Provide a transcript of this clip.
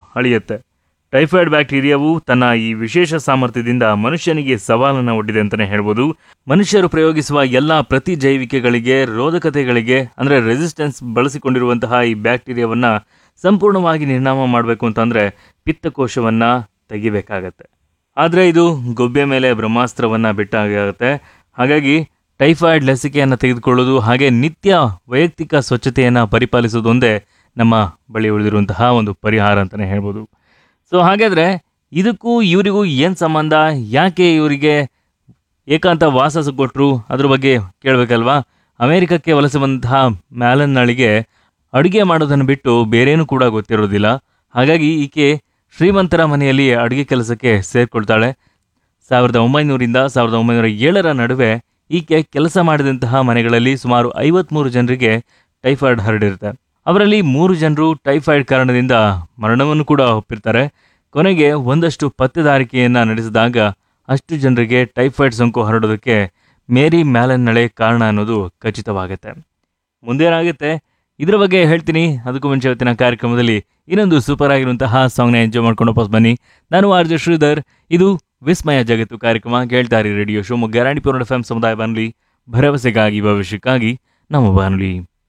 ಅಳಿಯುತ್ತೆ typhoid ಬ್ಯಾಕ್ಟೀರಿಯಾವು ತನ್ನ ಈ ವಿಶೇಷ ಸಾಮರ್ಥ್ಯದಿಂದ ಮನುಷ್ಯನಿಗೆ ಸವಾಲನ್ನು ಒಡ್ಡಿದೆ ಅಂತಲೇ ಹೇಳ್ಬೋದು ಮನುಷ್ಯರು ಪ್ರಯೋಗಿಸುವ ಎಲ್ಲ ಪ್ರತಿಜೈವಿಕೆಗಳಿಗೆ ರೋಧಕತೆಗಳಿಗೆ ಅಂದರೆ ರೆಸಿಸ್ಟೆನ್ಸ್ ಬಳಸಿಕೊಂಡಿರುವಂತಹ ಈ ಬ್ಯಾಕ್ಟೀರಿಯಾವನ್ನು ಸಂಪೂರ್ಣವಾಗಿ ನಿರ್ನಾಮ ಮಾಡಬೇಕು ಅಂತಂದರೆ ಪಿತ್ತಕೋಶವನ್ನು ತೆಗಿಬೇಕಾಗತ್ತೆ ಆದರೆ ಇದು ಗೊಬ್ಬೆ ಮೇಲೆ ಬ್ರಹ್ಮಾಸ್ತ್ರವನ್ನು ಬಿಟ್ಟಾಗುತ್ತೆ ಹಾಗಾಗಿ ಟೈಫಾಯ್ಡ್ ಲಸಿಕೆಯನ್ನು ತೆಗೆದುಕೊಳ್ಳೋದು ಹಾಗೆ ನಿತ್ಯ ವೈಯಕ್ತಿಕ ಸ್ವಚ್ಛತೆಯನ್ನು ಪರಿಪಾಲಿಸೋದು ಒಂದೇ ನಮ್ಮ ಬಳಿ ಉಳಿದಿರುವಂತಹ ಒಂದು ಪರಿಹಾರ ಅಂತಲೇ ಹೇಳ್ಬೋದು ಸೊ ಹಾಗಾದರೆ ಇದಕ್ಕೂ ಇವರಿಗೂ ಏನು ಸಂಬಂಧ ಯಾಕೆ ಇವರಿಗೆ ಏಕಾಂತ ವಾಸ ಕೊಟ್ಟರು ಅದ್ರ ಬಗ್ಗೆ ಕೇಳಬೇಕಲ್ವಾ ಅಮೇರಿಕಕ್ಕೆ ವಲಸೆ ಬಂದಂತಹ ಮ್ಯಾಲನ್ನಳಿಗೆ ಅಡುಗೆ ಮಾಡೋದನ್ನು ಬಿಟ್ಟು ಬೇರೇನೂ ಕೂಡ ಗೊತ್ತಿರೋದಿಲ್ಲ ಹಾಗಾಗಿ ಈಕೆ ಶ್ರೀಮಂತರ ಮನೆಯಲ್ಲಿ ಅಡುಗೆ ಕೆಲಸಕ್ಕೆ ಸೇರಿಕೊಳ್ತಾಳೆ ಸಾವಿರದ ಒಂಬೈನೂರಿಂದ ಸಾವಿರದ ಒಂಬೈನೂರ ಏಳರ ನಡುವೆ ಈಕೆ ಕೆಲಸ ಮಾಡಿದಂತಹ ಮನೆಗಳಲ್ಲಿ ಸುಮಾರು ಐವತ್ಮೂರು ಜನರಿಗೆ ಟೈಫಾಯ್ಡ್ ಹರಡಿರುತ್ತೆ ಅವರಲ್ಲಿ ಮೂರು ಜನರು ಟೈಫಾಯ್ಡ್ ಕಾರಣದಿಂದ ಮರಣವನ್ನು ಕೂಡ ಒಪ್ಪಿರ್ತಾರೆ ಕೊನೆಗೆ ಒಂದಷ್ಟು ಪತ್ತೆದಾರಿಕೆಯನ್ನು ನಡೆಸಿದಾಗ ಅಷ್ಟು ಜನರಿಗೆ ಟೈಫಾಯ್ಡ್ ಸೋಂಕು ಹರಡೋದಕ್ಕೆ ಮೇರಿ ಮ್ಯಾಲನ್ನಳೆ ಕಾರಣ ಅನ್ನೋದು ಖಚಿತವಾಗುತ್ತೆ ಮುಂದೇನಾಗುತ್ತೆ ಇದರ ಬಗ್ಗೆ ಹೇಳ್ತೀನಿ ಅದಕ್ಕೂ ಮುಂಚೆ ಇವತ್ತಿನ ಕಾರ್ಯಕ್ರಮದಲ್ಲಿ ಇನ್ನೊಂದು ಸೂಪರ್ ಆಗಿರುವಂತಹ ಸಾಂಗ್ನ ಎಂಜಾಯ್ ಮಾಡ್ಕೊಂಡು ವಾಪಸ್ ಬನ್ನಿ ನಾನು ಆರ್ ಜೆ ಶ್ರೀಧರ್ ಇದು ವಿಸ್ಮಯ ಜಗತ್ತು ಕಾರ್ಯಕ್ರಮ ಕೇಳ್ತಾರೆ radio Shivamogga Ranipura F M ಸಮುದಾಯ ಬಾನುಲಿ ಭರವಸೆಗಾಗಿ ಭವಿಷ್ಯಕ್ಕಾಗಿ ನಮ್ಮ ಬಾನುಲಿ